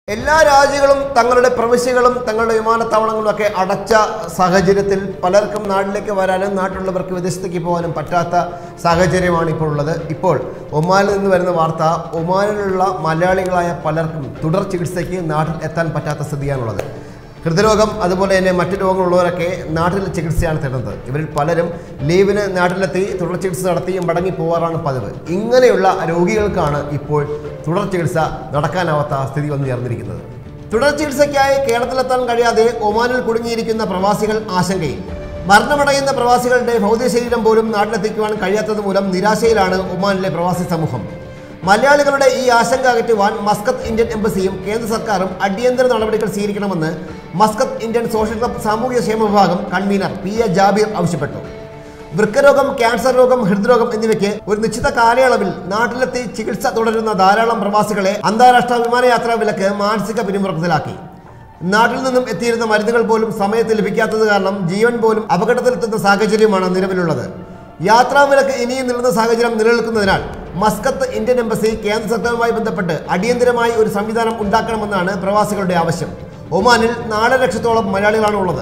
എല്ലാ രാജ്യങ്ങളും തങ്ങളുടെ പ്രവിശ്യകളും തങ്ങളുടെ വിമാനത്താവളങ്ങളും ഒക്കെ അടച്ച സാഹചര്യത്തിൽ പലർക്കും നാട്ടിലേക്ക് വരാനും നാട്ടിലുള്ളവർക്ക് വിദേശത്തേക്ക് പോകാനും പറ്റാത്ത സാഹചര്യമാണ് ഇപ്പോൾ ഉള്ളത് ഇപ്പോൾ ഒമാനിൽ നിന്ന് വരുന്ന വാർത്ത ഒമാനിലുള്ള മലയാളികളായ പലർക്കും തുടർ ചികിത്സയ്ക്ക് നാട്ടിൽ എത്താൻ പറ്റാത്ത സ്ഥിതിയാണുള്ളത് ഹൃദ്രോഗം അതുപോലെ തന്നെ മറ്റു രോഗങ്ങളുള്ളവരൊക്കെ നാട്ടിൽ ചികിത്സയാണ് തേടുന്നത് ഇവരിൽ പലരും ലീവിന് നാട്ടിലെത്തി തുടർ ചികിത്സ നടത്തി മടങ്ങി പോകാറാണ് പതിവ് ഇങ്ങനെയുള്ള രോഗികൾക്കാണ് ഇപ്പോൾ തുടർ ചികിത്സ നടക്കാനാവാത്ത സ്ഥിതി വന്നു ചേർന്നിരിക്കുന്നത് തുടർ ചികിത്സയ്ക്കായി കേരളത്തിലെത്താൻ കഴിയാതെ ഒമാനിൽ കുടുങ്ങിയിരിക്കുന്ന പ്രവാസികൾ ആശങ്കയിൽ മരണമടയുന്ന പ്രവാസികളുടെ ഭൗതിക ശരീരം പോലും നാട്ടിലെത്തിക്കുവാൻ കഴിയാത്തത് മൂലം നിരാശയിലാണ് ഒമാനിലെ പ്രവാസി സമൂഹം മലയാളികളുടെ ഈ ആശങ്ക അകറ്റുവാൻ മസ്കത്ത് ഇന്ത്യൻ എംബസിയും കേന്ദ്ര സർക്കാരും അടിയന്തര നടപടികൾ സ്വീകരിക്കണമെന്ന് മസ്കത്ത് ഇന്ത്യൻ സോഷ്യൽ ക്ലബ് സാമൂഹിക ക്ഷേമ വിഭാഗം കൺവീനർ പി എ ജാബിർ ആവശ്യപ്പെട്ടു വൃക്കരോഗം ക്യാൻസർ രോഗം ഹൃദ്രോഗം എന്നിവയ്ക്ക് ഒരു നിശ്ചിത കാലയളവിൽ നാട്ടിലെത്തി ചികിത്സ തുടരുന്ന ധാരാളം പ്രവാസികളെ അന്താരാഷ്ട്ര വിമാനയാത്രാ വിലക്ക് മാനസിക പിരിമുറുക്കത്തിലാക്കി നാട്ടിൽ നിന്നും എത്തിയിരുന്ന മരുന്നുകൾ പോലും സമയത്ത് ലഭിക്കാത്തത് കാരണം ജീവൻ പോലും അപകടത്തിലെത്തുന്ന സാഹചര്യമാണ് നിലവിലുള്ളത് യാത്രാവിലക്ക് ഇനിയും നിലനിന്ന സാഹചര്യം നിലനിൽക്കുന്നതിനാൽ മസ്കത്ത് ഇന്ത്യൻ എംബസി കേന്ദ്ര സർക്കാരുമായി ബന്ധപ്പെട്ട് അടിയന്തരമായി ഒരു സംവിധാനം ഉണ്ടാക്കണമെന്നാണ് പ്രവാസികളുടെ ആവശ്യം ഒമാനിൽ നാലര ലക്ഷത്തോളം മലയാളികളാണ് ഉള്ളത്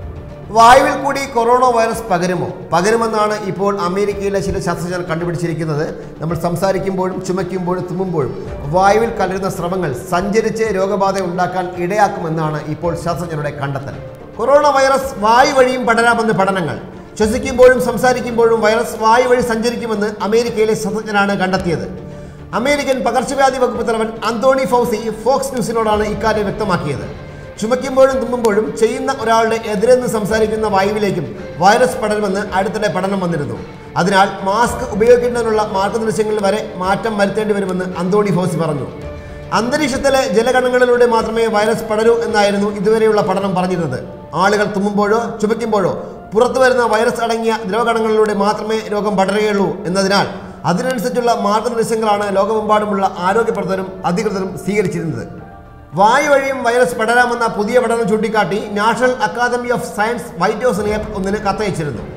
വായുവിൽ കൂടി കൊറോണ വൈറസ് പകരുമോ പകരുമെന്നാണ് ഇപ്പോൾ അമേരിക്കയിലെ ചില ശാസ്ത്രജ്ഞർ കണ്ടുപിടിച്ചിരിക്കുന്നത് നമ്മൾ സംസാരിക്കുമ്പോഴും ചുമയ്ക്കുമ്പോഴും തുമ്മുമ്പോഴും വായുവിൽ കലരുന്ന സ്രവങ്ങൾ സഞ്ചരിച്ച് രോഗബാധ ഉണ്ടാക്കാൻ ഇടയാക്കുമെന്നാണ് ഇപ്പോൾ ശാസ്ത്രജ്ഞരുടെ കണ്ടെത്തൽ കൊറോണ വൈറസ് വായു വഴിയും പടരാമെന്ന് പഠനങ്ങൾ ശ്വസിക്കുമ്പോഴും സംസാരിക്കുമ്പോഴും വൈറസ് വായു വഴി സഞ്ചരിക്കുമെന്ന് അമേരിക്കയിലെ ശാസ്ത്രജ്ഞരാണ് കണ്ടെത്തിയത് അമേരിക്കൻ പകർച്ചവ്യാധി വകുപ്പ് തലവൻ അന്തോണി ഫൗസി ഫോക്സ് ന്യൂസിനോടാണ് ഇക്കാര്യം വ്യക്തമാക്കിയത് ചുമയ്ക്കുമ്പോഴും തുമ്മുമ്പോഴും ചെയ്യുന്ന ഒരാളുടെ എതിരെന്ന് സംസാരിക്കുന്ന വായുവിലേക്കും വൈറസ് പടരുമെന്ന് അടുത്തിടെ പഠനം വന്നിരുന്നു അതിനാൽ മാസ്ക് ഉപയോഗിക്കുന്നതിനുള്ള മാർഗനിർദ്ദേശങ്ങളിൽ വരെ മാറ്റം വരുത്തേണ്ടി വരുമെന്ന് അന്തോണി ഫൗസി പറഞ്ഞു അന്തരീക്ഷത്തിലെ ജലകണങ്ങളിലൂടെ മാത്രമേ വൈറസ് പടരൂ എന്നായിരുന്നു ഇതുവരെയുള്ള പഠനം പറഞ്ഞിരുന്നത് ആളുകൾ തുമ്മുമ്പോഴോ ചുമയ്ക്കുമ്പോഴോ പുറത്തു വരുന്ന വൈറസ് അടങ്ങിയ ദ്രവകണങ്ങളിലൂടെ മാത്രമേ രോഗം പടരുകയുള്ളൂ എന്നതിനാൽ അതിനനുസരിച്ചുള്ള മാർഗനിർദ്ദേശങ്ങളാണ് ലോകമെമ്പാടുമുള്ള ആരോഗ്യ പ്രവർത്തകരും അധികൃതരും സ്വീകരിച്ചിരുന്നത് വായു വഴിയും വൈറസ് പടരാമെന്ന പുതിയ പഠനം ചൂണ്ടിക്കാട്ടി national academy of science white ഹൗസിന് ഏപ്രിൽ ഒന്നിന് കത്തയച്ചിരുന്നു